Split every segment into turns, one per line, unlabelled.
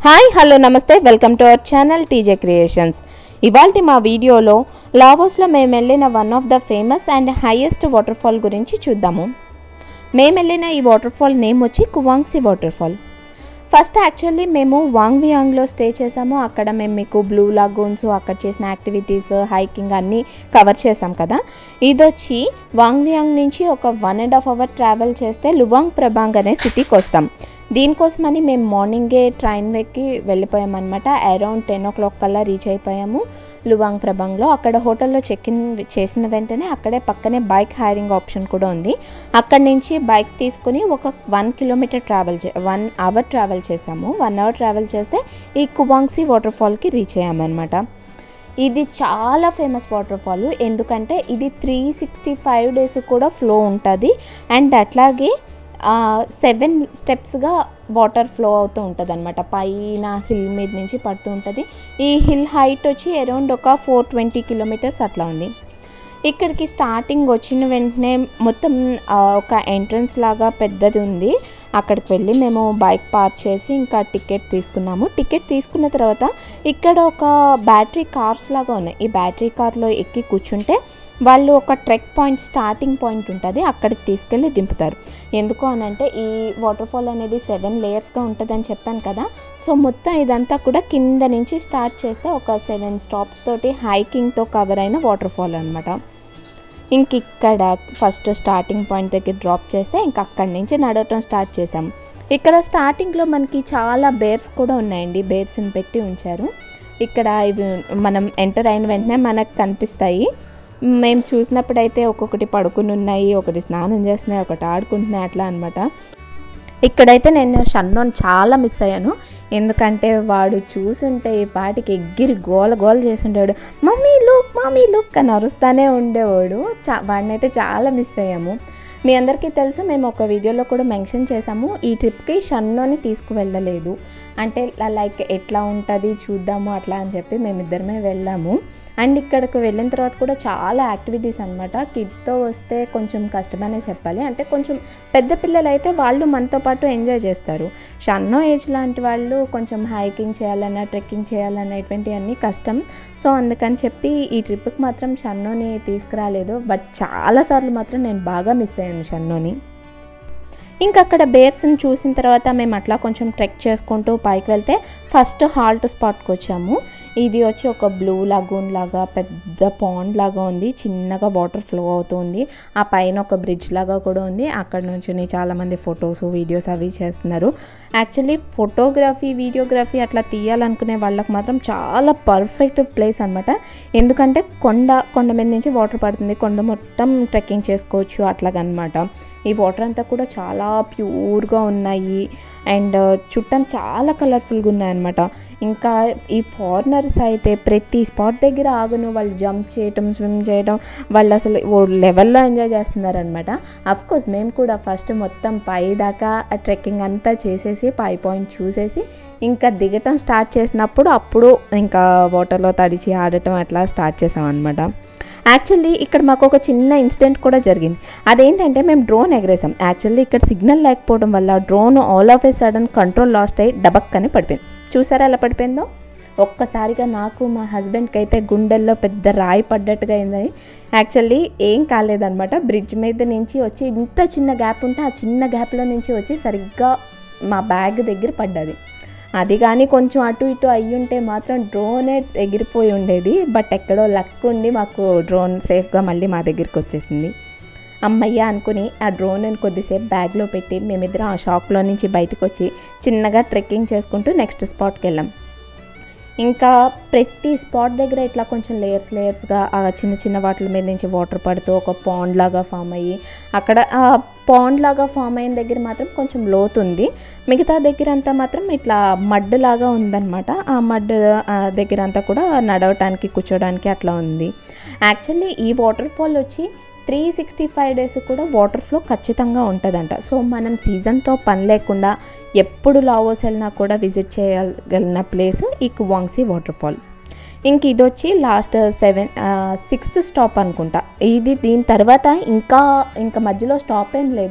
hi hello నమస్తే welcome to our channel TJ creations ఇవాళ మా వీడియోలో లావోస్లో మేము వెళ్ళిన one of the famous and highest water fall గురించి చూద్దాము మేము వెళ్ళిన ఈ వాటర్ ఫాల్ నేమ్ వచ్చి Kuang Si water fall first actually మేము వాంగ్ వియాంగ్లో స్టే చేసాము అక్కడ మేము మీకు బ్లూ లాగూన్స్ అక్కడ చేసిన యాక్టివిటీస్ హైకింగ్ అన్నీ కవర్ చేసాం కదా ఇది వచ్చి వాంగ్ వియాంగ్ నుంచి ఒక one and half hour travel చేస్తే లువాంగ్ ప్రభాంగ్ అనే సిటీకి వస్తాం దీనికోసమని మేము మార్నింగే ట్రైన్ ఎక్కి వెళ్ళిపోయామన్నమాట అరౌండ్ టెన్ ఓ క్లాక్ కల్లా రీచ్ అయిపోయాము లువాంగ్ ప్రభాంగ్లో అక్కడ హోటల్లో చెక్ ఇన్ చేసిన వెంటనే అక్కడే పక్కనే బైక్ హైరింగ్ ఆప్షన్ కూడా ఉంది అక్కడి నుంచి బైక్ తీసుకుని ఒక వన్ కిలోమీటర్ ట్రావెల్ చే వన్ అవర్ ట్రావెల్ చేసాము వన్ అవర్ ట్రావెల్ చేస్తే ఈ కువాంగ్సీ వాటర్ ఫాల్కి రీచ్ అయ్యామన్నమాట ఇది చాలా ఫేమస్ వాటర్ ఫాల్ ఎందుకంటే ఇది త్రీ సిక్స్టీ ఫైవ్ డేస్ కూడా ఫ్లో ఉంటుంది అండ్ అట్లాగే సెవెన్ స్టెప్స్గా వాటర్ ఫ్లో అవుతూ ఉంటుంది అనమాట పైన హిల్ మీద నుంచి పడుతూ ఉంటుంది ఈ హిల్ హైట్ వచ్చి అరౌండ్ ఒక ఫోర్ ట్వంటీ కిలోమీటర్స్ అట్లా ఉంది ఇక్కడికి స్టార్టింగ్ వచ్చిన వెంటనే మొత్తం ఆ, ఒక ఎంట్రన్స్ లాగా పెద్దది ఉంది అక్కడికి వెళ్ళి మేము బైక్ పార్క్ చేసి ఇంకా టికెట్ తీసుకున్నాము టికెట్ తీసుకున్న తర్వాత ఇక్కడ ఒక బ్యాటరీ కార్స్ లాగా ఉన్నాయి ఈ బ్యాటరీ కార్లో ఎక్కి కూర్చుంటే వాళ్ళు ఒక ట్రెక్ పాయింట్ స్టార్టింగ్ పాయింట్ ఉంటుంది అక్కడికి తీసుకెళ్ళి దింపుతారు ఎందుకు అని అంటే ఈ వాటర్ ఫాల్ అనేది సెవెన్ లేయర్స్గా ఉంటుందని చెప్పాను కదా సో మొత్తం ఇదంతా కూడా కింద నుంచి స్టార్ట్ చేస్తే ఒక సెవెన్ స్టాప్స్ తోటి హైకింగ్తో కవర్ అయిన వాటర్ ఫాల్ అనమాట ఇంక ఇక్కడ ఫస్ట్ స్టార్టింగ్ పాయింట్ దగ్గర డ్రాప్ చేస్తే ఇంక అక్కడి నుంచి నడవటం స్టార్ట్ చేసాం ఇక్కడ స్టార్టింగ్లో మనకి చాలా బేర్స్ కూడా ఉన్నాయండి బేర్స్ని పెట్టి ఉంచారు ఇక్కడ ఇవి మనం ఎంటర్ అయిన వెంటనే మనకు కనిపిస్తాయి మేము చూసినప్పుడైతే ఒక్కొక్కటి పడుకుని ఉన్నాయి ఒకటి స్నానం చేస్తున్నాయి ఒకటి ఆడుకుంటున్నాయి అట్లా అనమాట ఇక్కడైతే నేను షన్నోన్ చాలా మిస్ అయ్యాను ఎందుకంటే వాడు చూసుంటే ఈ పాటికి ఎగ్గిరి గోల గోల చేస్తుంటాడు మమ్మీ లుక్ మమ్మీ లుక్ అని అరుస్తానే ఉండేవాడు చా వాడినైతే చాలా మిస్ అయ్యాము మీ అందరికీ తెలుసు మేము ఒక వీడియోలో కూడా మెన్షన్ చేసాము ఈ ట్రిప్కి షన్నోని తీసుకువెళ్ళలేదు అంటే లైక్ ఎట్లా ఉంటుంది చూద్దాము అట్లా అని చెప్పి మేమిద్దరమే వెళ్ళాము అండ్ ఇక్కడికి వెళ్ళిన తర్వాత కూడా చాలా యాక్టివిటీస్ అనమాట కిడ్తో వస్తే కొంచెం కష్టమనే చెప్పాలి అంటే కొంచెం పెద్ద పిల్లలు అయితే వాళ్ళు మనతో పాటు ఎంజాయ్ చేస్తారు షన్నో ఏజ్ లాంటి వాళ్ళు కొంచెం హైకింగ్ చేయాలన్నా ట్రెక్కింగ్ చేయాలనేటువంటివన్నీ కష్టం సో అందుకని చెప్పి ఈ ట్రిప్కి మాత్రం షన్నోని తీసుకురాలేదు బట్ చాలాసార్లు మాత్రం నేను బాగా మిస్ అయ్యాను షన్నోని ఇంకా అక్కడ బేర్స్ని చూసిన తర్వాత మేము అట్లా కొంచెం ట్రెక్ చేసుకుంటూ పైకి వెళ్తే ఫస్ట్ హాల్ట్ స్పాట్కి వచ్చాము ఇది వచ్చి ఒక బ్లూ లాగూన్ లాగా పెద్ద పాండ్ లాగా ఉంది చిన్నగా వాటర్ ఫ్లో అవుతుంది ఆ పైన ఒక బ్రిడ్జ్ లాగా కూడా ఉంది అక్కడ నుంచి చాలామంది ఫొటోస్ వీడియోస్ అవి చేస్తున్నారు యాక్చువల్లీ ఫోటోగ్రఫీ వీడియోగ్రఫీ అట్లా తీయాలనుకునే వాళ్ళకి మాత్రం చాలా పర్ఫెక్ట్ ప్లేస్ అనమాట ఎందుకంటే కొండ కొండ మీద నుంచి వాటర్ పడుతుంది కొండ మొత్తం ట్రెక్కింగ్ చేసుకోవచ్చు అట్లాగనమాట ఈ వాటర్ అంతా కూడా చాలా ప్యూర్గా ఉన్నాయి అండ్ చుట్టం చాలా కలర్ఫుల్గా ఉన్నాయన్నమాట ఇంకా ఈ ఫారినర్స్ అయితే ప్రతి స్పాట్ దగ్గర ఆగును వాళ్ళు జంప్ చేయటం స్విమ్ చేయడం వాళ్ళు అసలు ఓ లెవెల్లో ఎంజాయ్ చేస్తున్నారనమాట కోర్స్ మేము కూడా ఫస్ట్ మొత్తం పై దాకా ట్రెక్కింగ్ అంతా చేసేసి పై పాయింట్ చూసేసి ఇంకా దిగటం స్టార్ట్ చేసినప్పుడు అప్పుడు ఇంకా వాటర్లో తడిచి ఆడటం అట్లా స్టార్ట్ చేసాం అనమాట యాక్చువల్లీ ఇక్కడ మాకు ఒక చిన్న ఇన్సిడెంట్ కూడా జరిగింది అదేంటంటే మేము డ్రోన్ ఎగరేసాం యాక్చువల్లీ ఇక్కడ సిగ్నల్ లేకపోవడం వల్ల drone all of a sudden control lost అయ్యి డబక్ అని పడిపోయింది చూసారా ఎలా పడిపోయిందో ఒక్కసారిగా నాకు మా హస్బెండ్కి అయితే గుండెల్లో పెద్ద రాయి పడ్డట్టుగా అయిందని యాక్చువల్లీ ఏం కాలేదనమాట బ్రిడ్జ్ మీద నుంచి వచ్చి ఇంత చిన్న గ్యాప్ ఉంటే ఆ చిన్న గ్యాప్లో నుంచి వచ్చి సరిగ్గా మా బ్యాగ్ దగ్గర పడ్డది అది కానీ కొంచెం అటు ఇటు అయ్యుంటే మాత్రం డ్రోనే ఎగిరిపోయి ఉండేది బట్ ఎక్కడో లక్ ఉండి మాకు డ్రోన్ సేఫ్గా మళ్ళీ మా దగ్గరికి వచ్చేసింది అమ్మయ్య అనుకుని ఆ డ్రోన్ కొద్దిసేపు బ్యాగ్లో పెట్టి మేమిద్దరం ఆ షాప్లో నుంచి బయటకు వచ్చి చిన్నగా ట్రెక్కింగ్ చేసుకుంటూ నెక్స్ట్ స్పాట్కి వెళ్ళాం ఇంకా ప్రతి స్పాట్ దగ్గర ఇట్లా కొంచెం లేయర్స్ లేయర్స్గా ఆ చిన్న చిన్న వాటి మీద నుంచి వాటర్ పడుతూ ఒక పాండ్ లాగా ఫామ్ అయ్యి అక్కడ ఆ పాండ్ లాగా ఫామ్ అయిన దగ్గర మాత్రం కొంచెం లోతు ఉంది మిగతా దగ్గర అంతా మాత్రం ఇట్లా మడ్ లాగా ఉందన్నమాట ఆ మడ్ దగ్గర అంతా కూడా నడవటానికి కూర్చోడానికి అట్లా ఉంది యాక్చువల్లీ ఈ వాటర్ ఫాల్ వచ్చి త్రీ సిక్స్టీ ఫైవ్ డేస్ కూడా వాటర్ ఫ్లో ఖచ్చితంగా ఉంటుందంట సో మనం సీజన్తో పని లేకుండా ఎప్పుడు లావోస్ వెళ్ళినా కూడా విజిట్ చేయగలిగిన ప్లేస్ ఈ కువాంగ్సీ వాటర్ ఫాల్ ఇంక ఇది వచ్చి లాస్ట్ సెవెన్ సిక్స్త్ స్టాప్ అనుకుంటా ఇది దీని తర్వాత ఇంకా ఇంకా మధ్యలో స్టాప్ ఏం లేదు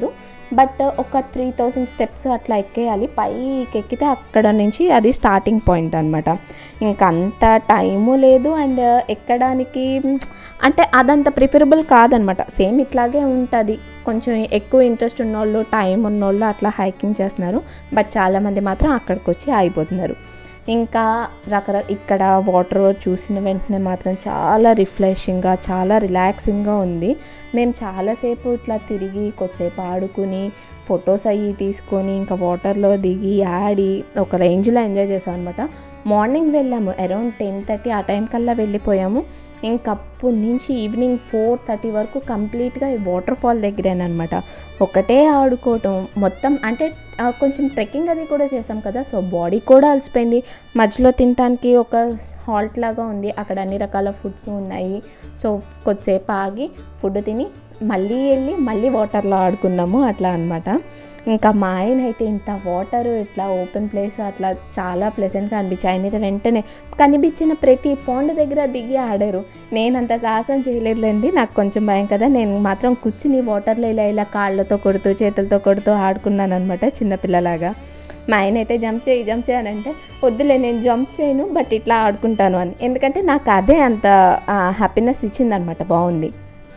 బట్ ఒక త్రీ థౌసండ్ స్టెప్స్ అట్లా ఎక్కేయాలి పైకి ఎక్కితే అక్కడ నుంచి అది స్టార్టింగ్ పాయింట్ అనమాట ఇంకా అంత టైము లేదు అండ్ ఎక్కడానికి అంటే అదంత ప్రిఫరబుల్ కాదనమాట సేమ్ ఇట్లాగే ఉంటుంది కొంచెం ఎక్కువ ఇంట్రెస్ట్ ఉన్నోళ్ళు టైం ఉన్నోళ్ళు అట్లా హైకింగ్ చేస్తున్నారు బట్ చాలామంది మాత్రం అక్కడికి వచ్చి ఆగిపోతున్నారు ఇంకా రకరకాల ఇక్కడ వాటర్ చూసిన వెంటనే మాత్రం చాలా రిఫ్రెషింగ్గా చాలా రిలాక్సింగ్గా ఉంది మేము చాలాసేపు ఇట్లా తిరిగి కొద్దిసేపు ఆడుకుని ఫొటోస్ అవి తీసుకొని ఇంకా వాటర్లో దిగి ఆడి ఒక రేంజ్లో ఎంజాయ్ చేసాం అనమాట మార్నింగ్ వెళ్ళాము అరౌండ్ టెన్ థర్టీ ఆ టైం కల్లా వెళ్ళిపోయాము ఇంకప్పటి నుంచి ఈవినింగ్ ఫోర్ థర్టీ వరకు కంప్లీట్గా ఈ వాటర్ ఫాల్ దగ్గరేనమాట ఒకటే ఆడుకోవటం మొత్తం అంటే ఆ, కొంచెం ట్రెక్కింగ్ అది కూడా చేసాం కదా సో బాడీ కూడా అలసిపోయింది మధ్యలో తినడానికి ఒక హాల్ట్ లాగా ఉంది అక్కడ అన్ని రకాల ఫుడ్స్ ఉన్నాయి సో కొద్దిసేపు ఆగి ఫుడ్ తిని మళ్ళీ వెళ్ళి మళ్ళీ వాటర్లో ఆడుకున్నాము అట్లా అనమాట ఇంకా మా ఆయన అయితే ఇంత వాటర్ ఇట్లా ఓపెన్ ప్లేస్ అట్లా చాలా ప్లెజెంట్గా అనిపించాయి ఆయన అయితే వెంటనే కనిపించిన ప్రతి పాండ్ దగ్గర దిగి ఆడారు నేను అంత సాహసం చేయలేదులేండి నాకు కొంచెం భయం కదా నేను మాత్రం కూర్చుని వాటర్లో ఇలా ఇలా కాళ్ళతో కొడుతూ చేతులతో కొడుతూ ఆడుకున్నాను అనమాట చిన్నపిల్లలాగా మా ఆయన అయితే జంప్ చేయి జంప్ చేయనంటే వద్దులే నేను జంప్ చేయను బట్ ఇట్లా ఆడుకుంటాను అని ఎందుకంటే నాకు అదే అంత హ్యాపీనెస్ ఇచ్చిందనమాట బాగుంది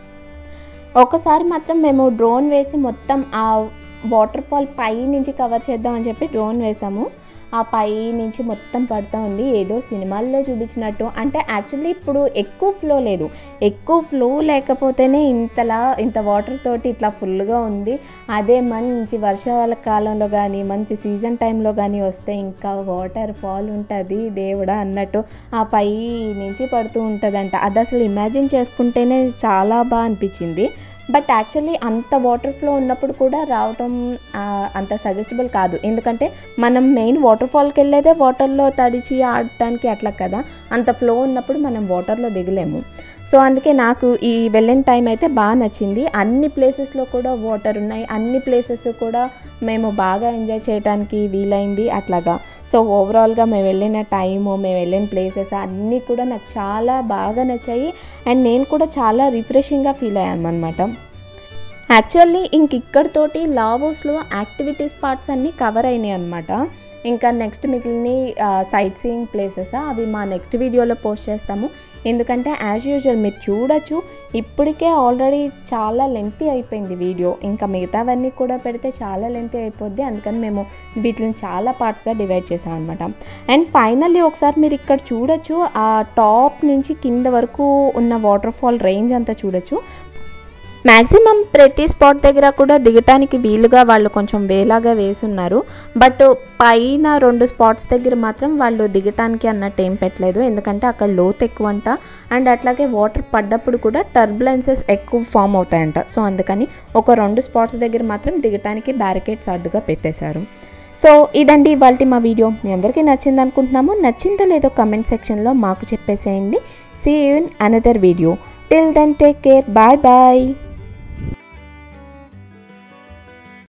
ఒకసారి మాత్రం మేము డ్రోన్ వేసి మొత్తం ఆ వాటర్ ఫాల్ పై నుంచి కవర్ చేద్దామని చెప్పి డ్రోన్ వేసాము ఆ పై నుంచి మొత్తం పడుతూ ఉంది ఏదో సినిమాల్లో చూపించినట్టు అంటే యాక్చువల్లీ ఇప్పుడు ఎక్కువ ఫ్లో లేదు ఎక్కువ ఫ్లో లేకపోతేనే ఇంతలా ఇంత వాటర్ తోటి ఇట్లా ఫుల్గా ఉంది అదే మంచి వర్షాల కాలంలో కానీ మంచి సీజన్ టైంలో కానీ వస్తే ఇంకా వాటర్ ఫాల్ ఉంటుంది దేవుడా అన్నట్టు ఆ పై నుంచి పడుతూ ఉంటుందంట అది అసలు ఇమాజిన్ చేసుకుంటేనే చాలా బాగా అనిపించింది బట్ యాక్చువల్లీ అంత వాటర్ ఫ్లో ఉన్నప్పుడు కూడా రావటం ఆ, అంత సజెస్టబుల్ కాదు ఎందుకంటే మనం మెయిన్ వాటర్ ఫాల్కి వెళ్ళేదే వాటర్లో తడిచి ఆడటానికి అట్లా కదా అంత ఫ్లో ఉన్నప్పుడు మనం వాటర్లో దిగలేము సో అందుకే నాకు ఈ వెళ్ళిన టైం అయితే బాగా నచ్చింది అన్ని ప్లేసెస్లో కూడా వాటర్ ఉన్నాయి అన్ని ప్లేసెస్ కూడా మేము బాగా ఎంజాయ్ చేయడానికి వీలైంది అట్లాగా సో ఓవరాల్గా మేము వెళ్ళిన టైము మేము వెళ్ళిన ప్లేసెస్ అన్నీ కూడా నాకు చాలా బాగా నచ్చాయి అండ్ నేను కూడా చాలా రిఫ్రెషింగ్గా ఫీల్ అయ్యాను అనమాట యాక్చువల్లీ ఇంక ఇక్కడితోటి లావోస్లో యాక్టివిటీస్ పార్ట్స్ అన్నీ కవర్ అయినాయి అనమాట ఇంకా నెక్స్ట్ మిగిలిన సైట్ సీయింగ్ ప్లేసెస్ అవి మా నెక్స్ట్ వీడియోలో పోస్ట్ చేస్తాము ఎందుకంటే యాజ్ యూజువల్ మీరు చూడొచ్చు ఇప్పటికే ఆల్రెడీ చాలా లెంతీ అయిపోయింది వీడియో ఇంకా మిగతావన్నీ కూడా పెడితే చాలా లెంతీ అయిపోద్ది అందుకని మేము వీటిని చాలా పార్ట్స్గా డివైడ్ చేసాం అనమాట అండ్ ఫైనల్లీ ఒకసారి మీరు ఇక్కడ చూడొచ్చు ఆ టాప్ నుంచి కింద వరకు ఉన్న వాటర్ ఫాల్ రేంజ్ అంతా చూడొచ్చు మ్యాక్సిమం ప్రతి స్పాట్ దగ్గర కూడా దిగటానికి వీలుగా వాళ్ళు కొంచెం వేలాగా వేసున్నారు బట్ పైన రెండు స్పాట్స్ దగ్గర మాత్రం వాళ్ళు దిగటానికి అన్నట్టు ఏం పెట్టలేదు ఎందుకంటే అక్కడ లోతు ఎక్కువ అంట అండ్ అట్లాగే వాటర్ పడ్డప్పుడు కూడా టర్బులెన్సెస్ ఎక్కువ ఫామ్ అవుతాయంట సో అందుకని ఒక రెండు స్పాట్స్ దగ్గర మాత్రం దిగటానికి బ్యారికేడ్స్ అడ్డుగా పెట్టేశారు సో ఇదండి ఇవాళ మా వీడియో మీ అందరికీ నచ్చింది అనుకుంటున్నాము నచ్చిందో లేదో కమెంట్ సెక్షన్లో మాకు చెప్పేసేయండి see in another video till then take care bye bye